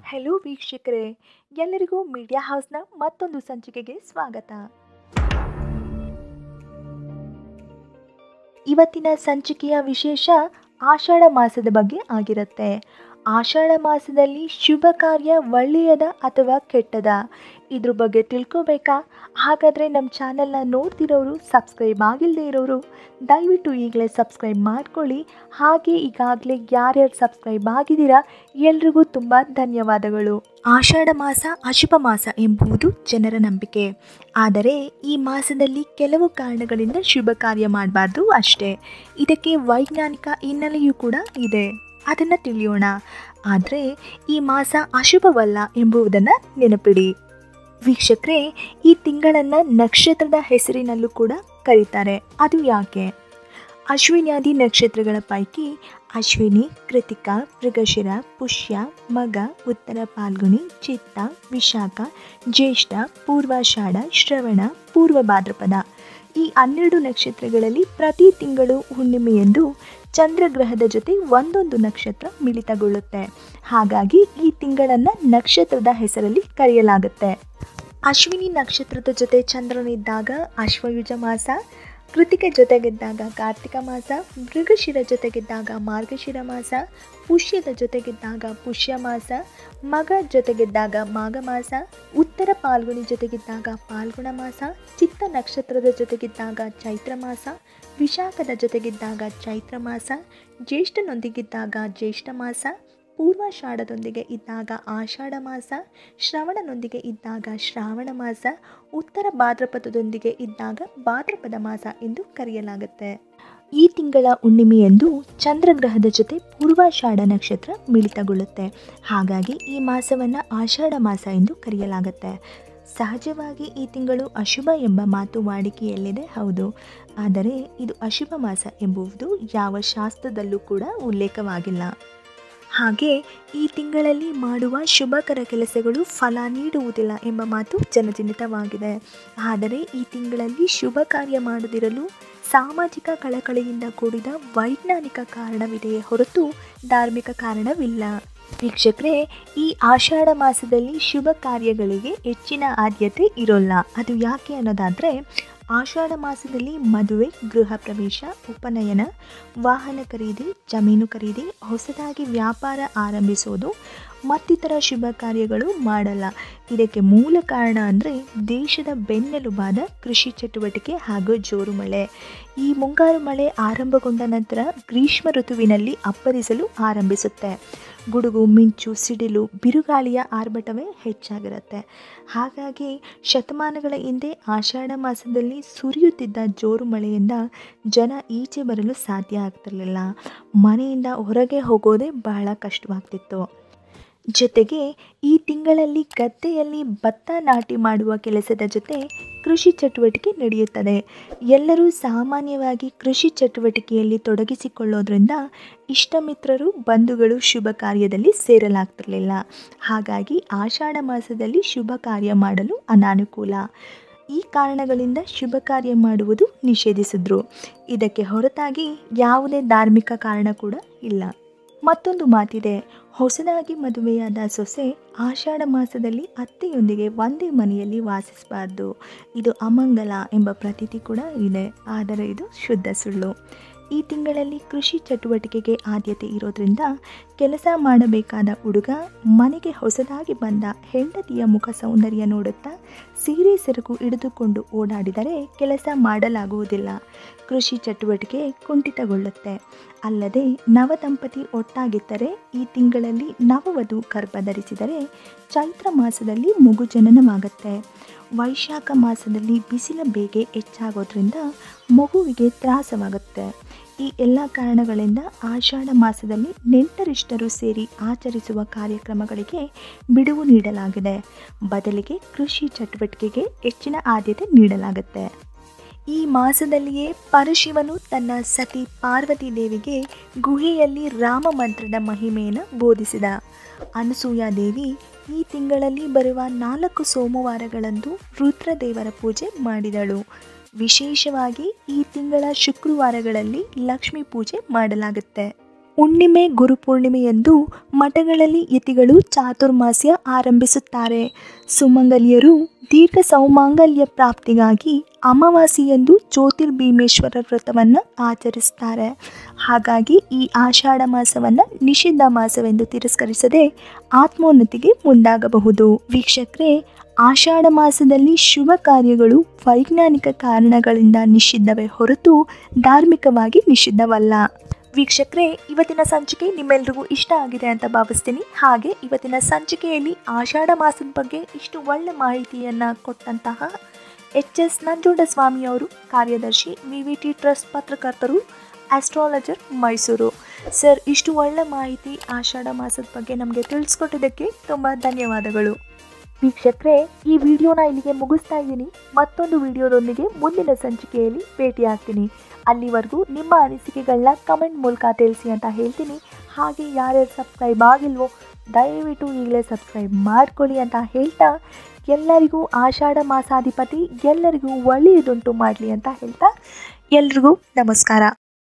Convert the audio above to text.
hello ವೀಕ್ಷಕರೇ ಎಲ್ಲರಿಗೂ media ಹೌಸ್ನ ಮತ್ತೊಂದು ಸಂಚಿಕೆಗೆ ಸ್ವಾಗತ ಇವತ್ತಿನ ಸಂಚಿಕೆಯ ವಿಶೇಷ ಆಷಾಢ ಮಾಸದ ಬಗ್ಗೆ ಆಗಿರುತ್ತೆ ಆಷಾಢ ಮಾಸದಲ್ಲಿ ಶುಭ ಕಾರ್ಯ ಒಳ್ಳೆಯದ ಅಥವಾ ಕೆಟ್ಟದ ಇದ್ರ ಬಗ್ಗೆ ತಿಳ್ಕೊಬೇಕಾ ಹಾಗಾದರೆ ನಮ್ಮ ಚಾನೆಲ್ನ ನೋಡ್ತಿರೋರು ಸಬ್ಸ್ಕ್ರೈಬ್ ಆಗಿಲ್ಲದೆ ಇರೋರು ದಯವಿಟ್ಟು ಈಗಲೇ ಸಬ್ಸ್ಕ್ರೈಬ್ ಮಾಡ್ಕೊಳ್ಳಿ ಹಾಗೆ ಈಗಾಗಲೇ ಯಾರ್ಯಾರು ಸಬ್ಸ್ಕ್ರೈಬ್ ಆಗಿದ್ದೀರಾ ಎಲ್ರಿಗೂ ತುಂಬ ಧನ್ಯವಾದಗಳು ಆಷಾಢ ಮಾಸ ಅಶುಭ ಮಾಸ ಎಂಬುದು ಜನರ ನಂಬಿಕೆ ಆದರೆ ಈ ಮಾಸದಲ್ಲಿ ಕೆಲವು ಕಾರಣಗಳಿಂದ ಶುಭ ಕಾರ್ಯ ಮಾಡಬಾರ್ದು ಅಷ್ಟೇ ಇದಕ್ಕೆ ವೈಜ್ಞಾನಿಕ ಹಿನ್ನೆಲೆಯೂ ಕೂಡ ಇದೆ ಅದನ್ನು ತಿಳಿಯೋಣ ಆದರೆ ಈ ಮಾಸ ಅಶುಭವಲ್ಲ ಎಂಬುದನ್ನು ನೆನಪಿಡಿ ವೀಕ್ಷಕರೇ ಈ ತಿಂಗಳನ್ನು ನಕ್ಷತ್ರದ ಹೆಸರಿನಲ್ಲೂ ಕೂಡ ಕರೀತಾರೆ ಅದು ಯಾಕೆ ಅಶ್ವಿನ್ಯಾದಿ ನಕ್ಷತ್ರಗಳ ಪೈಕಿ ಅಶ್ವಿನಿ ಕೃತಿಕಾ ಮೃಗಶಿರ ಪುಷ್ಯ ಮಗ ಉತ್ತರ ಪಾಲ್ಗುಣಿ ಚಿತ್ತ ವಿಶಾಖ ಜ್ಯೇಷ್ಠ ಪೂರ್ವಾಷಾಢ ಶ್ರವಣ ಪೂರ್ವ ಭಾದ್ರಪದ ಈ ಹನ್ನೆರಡು ನಕ್ಷತ್ರಗಳಲ್ಲಿ ಪ್ರತಿ ತಿಂಗಳು ಹುಣ್ಣಿಮೆಯಂದು ಚಂದ್ರಗ್ರಹದ ಜೊತೆ ಒಂದೊಂದು ನಕ್ಷತ್ರ ಮಿಳಿತಗೊಳ್ಳುತ್ತೆ ಹಾಗಾಗಿ ಈ ತಿಂಗಳನ್ನು ನಕ್ಷತ್ರದ ಹೆಸರಲ್ಲಿ ಕರೆಯಲಾಗುತ್ತೆ ಅಶ್ವಿನಿ ನಕ್ಷತ್ರದ ಜೊತೆ ಚಂದ್ರನಿದ್ದಾಗ ಅಶ್ವಯುಜ ಮಾಸ ಕೃತಿಕೆ ಜೊತೆಗಿದ್ದಾಗ ಕಾರ್ತಿಕ ಮಾಸ ಮೃಗಶಿರ ಜೊತೆಗಿದ್ದಾಗ ಮಾರ್ಗಶಿರ ಮಾಸ ಪುಷ್ಯದ ಜೊತೆಗಿದ್ದಾಗ ಪುಷ್ಯ ಮಾಸ ಮಗ ಜೊತೆಗಿದ್ದಾಗ ಮಾಘ ಮಾಸ ಉತ್ತರ ಪಾಲ್ಗುಣಿ ಜೊತೆಗಿದ್ದಾಗ ಪಾಲ್ಗುಣ ಮಾಸ ಚಿತ್ತ ನಕ್ಷತ್ರದ ಜೊತೆಗಿದ್ದಾಗ ಚೈತ್ರ ಮಾಸ ವಿಶಾಖದ ಜೊತೆಗಿದ್ದಾಗ ಚೈತ್ರ ಮಾಸ ಜ್ಯೇಷ್ಠನೊಂದಿಗಿದ್ದಾಗ ಜ್ಯೇಷ್ಠ ಮಾಸ ಪೂರ್ವಾಷಾಢದೊಂದಿಗೆ ಇದ್ದಾಗ ಆಷಾಢ ಮಾಸ ಶ್ರವಣನೊಂದಿಗೆ ಇದ್ದಾಗ ಶ್ರಾವಣ ಮಾಸ ಉತ್ತರ ಭಾದ್ರಪದದೊಂದಿಗೆ ಇದ್ದಾಗ ಭಾದ್ರಪದ ಮಾಸ ಎಂದು ಕರೆಯಲಾಗುತ್ತೆ ಈ ತಿಂಗಳ ಹುಣ್ಣಿಮೆಯಂದು ಚಂದ್ರಗ್ರಹದ ಜೊತೆ ಪೂರ್ವಾಷಾಢ ನಕ್ಷತ್ರ ಮಿಳಿತಗೊಳ್ಳುತ್ತೆ ಹಾಗಾಗಿ ಈ ಮಾಸವನ್ನು ಆಷಾಢ ಮಾಸ ಎಂದು ಕರೆಯಲಾಗುತ್ತೆ ಸಹಜವಾಗಿ ಈ ತಿಂಗಳು ಅಶುಭ ಎಂಬ ಮಾತು ವಾಡಿಕೆಯಲ್ಲಿದೆ ಹೌದು ಆದರೆ ಇದು ಅಶುಭ ಮಾಸ ಎಂಬುದು ಯಾವ ಶಾಸ್ತ್ರದಲ್ಲೂ ಕೂಡ ಉಲ್ಲೇಖವಾಗಿಲ್ಲ ಹಾಗೆ ಈ ತಿಂಗಳಲ್ಲಿ ಮಾಡುವ ಶುಭಕರ ಕೆಲಸಗಳು ಫಲ ನೀಡುವುದಿಲ್ಲ ಎಂಬ ಮಾತು ಜನಜನಿತವಾಗಿದೆ ಆದರೆ ಈ ತಿಂಗಳಲ್ಲಿ ಶುಭ ಕಾರ್ಯ ಮಾಡದಿರಲು ಸಾಮಾಜಿಕ ಕಳಕಳಿಯಿಂದ ಕೂಡಿದ ವೈಜ್ಞಾನಿಕ ಕಾರಣವಿದೆಯೇ ಹೊರತು ಧಾರ್ಮಿಕ ಕಾರಣವಿಲ್ಲ ವೀಕ್ಷಕರೇ ಈ ಆಷಾಢ ಮಾಸದಲ್ಲಿ ಶುಭ ಕಾರ್ಯಗಳಿಗೆ ಹೆಚ್ಚಿನ ಆದ್ಯತೆ ಇರೋಲ್ಲ ಅದು ಯಾಕೆ ಅನ್ನೋದಾದರೆ ಆಷಾಢ ಮಾಸದಲ್ಲಿ ಮದುವೆ ಗೃಹ ಪ್ರವೇಶ ಉಪನಯನ ವಾಹನ ಖರೀದಿ ಜಮೀನು ಖರೀದಿ ಹೊಸದಾಗಿ ವ್ಯಾಪಾರ ಆರಂಭಿಸೋದು ಮತ್ತಿತರ ಶುಭ ಕಾರ್ಯಗಳು ಮಾಡಲ್ಲ ಇದಕ್ಕೆ ಮೂಲ ಕಾರಣ ಅಂದರೆ ದೇಶದ ಬೆನ್ನೆಲುಬಾದ ಕೃಷಿ ಚಟುವಟಿಕೆ ಹಾಗೂ ಜೋರು ಮಳೆ ಈ ಮುಂಗಾರು ಮಳೆ ಆರಂಭಗೊಂಡ ನಂತರ ಗ್ರೀಷ್ಮ ಋತುವಿನಲ್ಲಿ ಅಪ್ಪರಿಸಲು ಆರಂಭಿಸುತ್ತೆ ಗುಡುಗು ಮಿಂಚು ಸಿಡಿಲು ಬಿರುಗಾಳಿಯ ಆರ್ಭಟವೇ ಹೆಚ್ಚಾಗಿರುತ್ತೆ ಹಾಗಾಗಿ ಶತಮಾನಗಳ ಹಿಂದೆ ಆಷಾಢ ಮಾಸದಲ್ಲಿ ಸುರಿಯುತ್ತಿದ್ದ ಜೋರು ಮಳೆಯಿಂದ ಜನ ಈಚೆ ಬರಲು ಸಾಧ್ಯ ಆಗ್ತಿರಲಿಲ್ಲ ಮನೆಯಿಂದ ಹೊರಗೆ ಹೋಗೋದೇ ಬಹಳ ಕಷ್ಟವಾಗ್ತಿತ್ತು ಜೊತೆಗೆ ಈ ತಿಂಗಳಲ್ಲಿ ಗದ್ದೆಯಲ್ಲಿ ಭತ್ತ ನಾಟಿ ಮಾಡುವ ಕೆಲಸದ ಜೊತೆ ಕೃಷಿ ಚಟುವಟಿಕೆ ನಡೆಯುತ್ತದೆ ಎಲ್ಲರೂ ಸಾಮಾನ್ಯವಾಗಿ ಕೃಷಿ ಚಟುವಟಿಕೆಯಲ್ಲಿ ತೊಡಗಿಸಿಕೊಳ್ಳೋದ್ರಿಂದ ಇಷ್ಟಮಿತ್ರರು ಬಂಧುಗಳು ಶುಭ ಕಾರ್ಯದಲ್ಲಿ ಸೇರಲಾಗ್ತಿರಲಿಲ್ಲ ಹಾಗಾಗಿ ಆಷಾಢ ಮಾಸದಲ್ಲಿ ಶುಭ ಕಾರ್ಯ ಮಾಡಲು ಅನಾನುಕೂಲ ಈ ಕಾರಣಗಳಿಂದ ಶುಭ ಕಾರ್ಯ ಮಾಡುವುದು ನಿಷೇಧಿಸಿದ್ರು ಇದಕ್ಕೆ ಹೊರತಾಗಿ ಯಾವುದೇ ಧಾರ್ಮಿಕ ಕಾರಣ ಕೂಡ ಇಲ್ಲ ಮತ್ತೊಂದು ಮಾತಿದೆ ಹೊಸದಾಗಿ ಮದುವೆಯಾದ ಸೊಸೆ ಆಷಾಢ ಮಾಸದಲ್ಲಿ ಅತ್ತೆಯೊಂದಿಗೆ ಒಂದೇ ಮನೆಯಲ್ಲಿ ವಾಸಿಸಬಾರ್ದು ಇದು ಅಮಂಗಲ ಎಂಬ ಪ್ರತೀತಿ ಕೂಡ ಇದೆ ಆದರೆ ಇದು ಶುದ್ಧ ಸುಳ್ಳು ಈ ತಿಂಗಳಲ್ಲಿ ಕೃಷಿ ಚಟುವಟಿಕೆಗೆ ಆದ್ಯತೆ ಇರೋದ್ರಿಂದ ಕೆಲಸ ಮಾಡಬೇಕಾದ ಹುಡುಗ ಮನೆಗೆ ಹೊಸದಾಗಿ ಬಂದ ಹೆಂಡತಿಯ ಮುಖ ಸೌಂದರ್ಯ ನೋಡುತ್ತಾ ಸೀರೆ ಸೆರಕು ಹಿಡಿದುಕೊಂಡು ಓಡಾಡಿದರೆ ಕೆಲಸ ಮಾಡಲಾಗುವುದಿಲ್ಲ ಕೃಷಿ ಚಟುವಟಿಕೆ ಕುಂಠಿತಗೊಳ್ಳುತ್ತೆ ಅಲ್ಲದೆ ನವದಂಪತಿ ಒಟ್ಟಾಗಿದ್ದರೆ ಈ ತಿಂಗಳಲ್ಲಿ ನವವಧು ಗರ್ಭ ಧರಿಸಿದರೆ ಚೈತ್ರ ಮಾಸದಲ್ಲಿ ಮಗು ಜನನವಾಗುತ್ತೆ ವೈಶಾಖ ಮಾಸದಲ್ಲಿ ಬಿಸಿಲ ಬೇಗೆ ಹೆಚ್ಚಾಗೋದ್ರಿಂದ ಮಗುವಿಗೆ ತ್ರಾಸವಾಗುತ್ತೆ ಈ ಎಲ್ಲ ಕಾರಣಗಳಿಂದ ಆಷಾಢ ಮಾಸದಲ್ಲಿ ನೆಂಟರಿಷ್ಟರು ಸೇರಿ ಆಚರಿಸುವ ಕಾರ್ಯಕ್ರಮಗಳಿಗೆ ಬಿಡುವು ನೀಡಲಾಗಿದೆ ಬದಲಿಗೆ ಕೃಷಿ ಚಟುವಟಿಕೆಗೆ ಹೆಚ್ಚಿನ ಆದ್ಯತೆ ನೀಡಲಾಗುತ್ತೆ ಈ ಮಾಸದಲ್ಲಿಯೇ ಪರಶಿವನು ತನ್ನ ಸತಿ ಪಾರ್ವತಿ ದೇವಿಗೆ ಗುಹೆಯಲ್ಲಿ ರಾಮ ಮಂತ್ರದ ಮಹಿಮೆಯನ್ನು ಬೋಧಿಸಿದ ಅನಸೂಯ ದೇವಿ ಈ ತಿಂಗಳಲ್ಲಿ ಬರುವ ನಾಲ್ಕು ಸೋಮವಾರಗಳಂದು ರುದ್ರದೇವರ ಪೂಜೆ ಮಾಡಿದಳು ವಿಶೇಷವಾಗಿ ಈ ತಿಂಗಳ ಶುಕ್ರವಾರಗಳಲ್ಲಿ ಲಕ್ಷ್ಮೀ ಪೂಜೆ ಮಾಡಲಾಗುತ್ತೆ ಹುಣ್ಣಿಮೆ ಗುರುಪೂರ್ಣಿಮೆಯಂದು ಮಠಗಳಲ್ಲಿ ಯತಿಗಳು ಚಾತುರ್ಮಾಸ್ಯ ಆರಂಭಿಸುತ್ತಾರೆ ಸುಮಂಗಲಿಯರು ದೀರ್ಘ ಸೌಮಾಂಗಲ್ಯ ಪ್ರಾಪ್ತಿಗಾಗಿ ಅಮಾವಾಸ್ಯೆಯಂದು ಜ್ಯೋತಿರ್ಭೀಮೇಶ್ವರ ವ್ರತವನ್ನು ಆಚರಿಸ್ತಾರೆ ಹಾಗಾಗಿ ಈ ಆಷಾಢ ಮಾಸವನ್ನು ನಿಷಿದ್ಧ ಮಾಸವೆಂದು ತಿರಸ್ಕರಿಸದೆ ಆತ್ಮೋನ್ನತಿಗೆ ಮುಂದಾಗಬಹುದು ವೀಕ್ಷಕರೇ ಆಷಾಢ ಮಾಸದಲ್ಲಿ ಶುಭ ಕಾರ್ಯಗಳು ವೈಜ್ಞಾನಿಕ ಕಾರಣಗಳಿಂದ ನಿಷಿದ್ಧವೇ ಹೊರತು ಧಾರ್ಮಿಕವಾಗಿ ನಿಷಿದ್ಧವಲ್ಲ ವೀಕ್ಷಕರೇ ಇವತ್ತಿನ ಸಂಚಿಕೆ ನಿಮ್ಮೆಲ್ರಿಗೂ ಇಷ್ಟ ಆಗಿದೆ ಅಂತ ಭಾವಿಸ್ತೀನಿ ಹಾಗೆ ಇವತ್ತಿನ ಸಂಚಿಕೆಯಲ್ಲಿ ಆಷಾಢ ಮಾಸದ ಬಗ್ಗೆ ಇಷ್ಟು ಒಳ್ಳೆ ಮಾಹಿತಿಯನ್ನು ಕೊಟ್ಟಂತಹ ಎಚ್ ಎಸ್ ನಂಜುಂಡಸ್ವಾಮಿಯವರು ಕಾರ್ಯದರ್ಶಿ ವಿ ವಿ ಟಿ ಟ್ರಸ್ಟ್ ಪತ್ರಕರ್ತರು ಆಸ್ಟ್ರಾಲಜರ್ ಮೈಸೂರು ಸರ್ ಇಷ್ಟು ಒಳ್ಳೆ ಮಾಹಿತಿ ಆಷಾಢ ಮಾಸದ ಬಗ್ಗೆ ನಮಗೆ ತಿಳಿಸ್ಕೊಟ್ಟಿದ್ದಕ್ಕೆ ತುಂಬ ಧನ್ಯವಾದಗಳು ವೀಕ್ಷಕರೇ ಈ ವಿಡಿಯೋನ ಇಲ್ಲಿಗೆ ಮುಗಿಸ್ತಾ ಇದ್ದೀನಿ ಮತ್ತೊಂದು ವಿಡಿಯೋದೊಂದಿಗೆ ಮುಂದಿನ ಸಂಚಿಕೆಯಲ್ಲಿ ಭೇಟಿಯಾಗ್ತೀನಿ ಅಲ್ಲಿವರೆಗೂ ನಿಮ್ಮ ಅನಿಸಿಕೆಗಳನ್ನ ಕಮೆಂಟ್ ಮೂಲಕ ತಿಳಿಸಿ ಅಂತ ಹೇಳ್ತೀನಿ ಹಾಗೆ ಯಾರ್ಯಾರು ಸಬ್ಸ್ಕ್ರೈಬ್ ಆಗಿಲ್ವೋ ದಯವಿಟ್ಟು ಈಗಲೇ ಸಬ್ಸ್ಕ್ರೈಬ್ ಮಾಡ್ಕೊಳ್ಳಿ ಅಂತ ಹೇಳ್ತಾ ಎಲ್ಲರಿಗೂ ಆಷಾಢ ಮಾಸಾಧಿಪತಿ ಎಲ್ಲರಿಗೂ ಒಳ್ಳೆಯದುಂಟು ಮಾಡಲಿ ಅಂತ ಹೇಳ್ತಾ ಎಲ್ರಿಗೂ ನಮಸ್ಕಾರ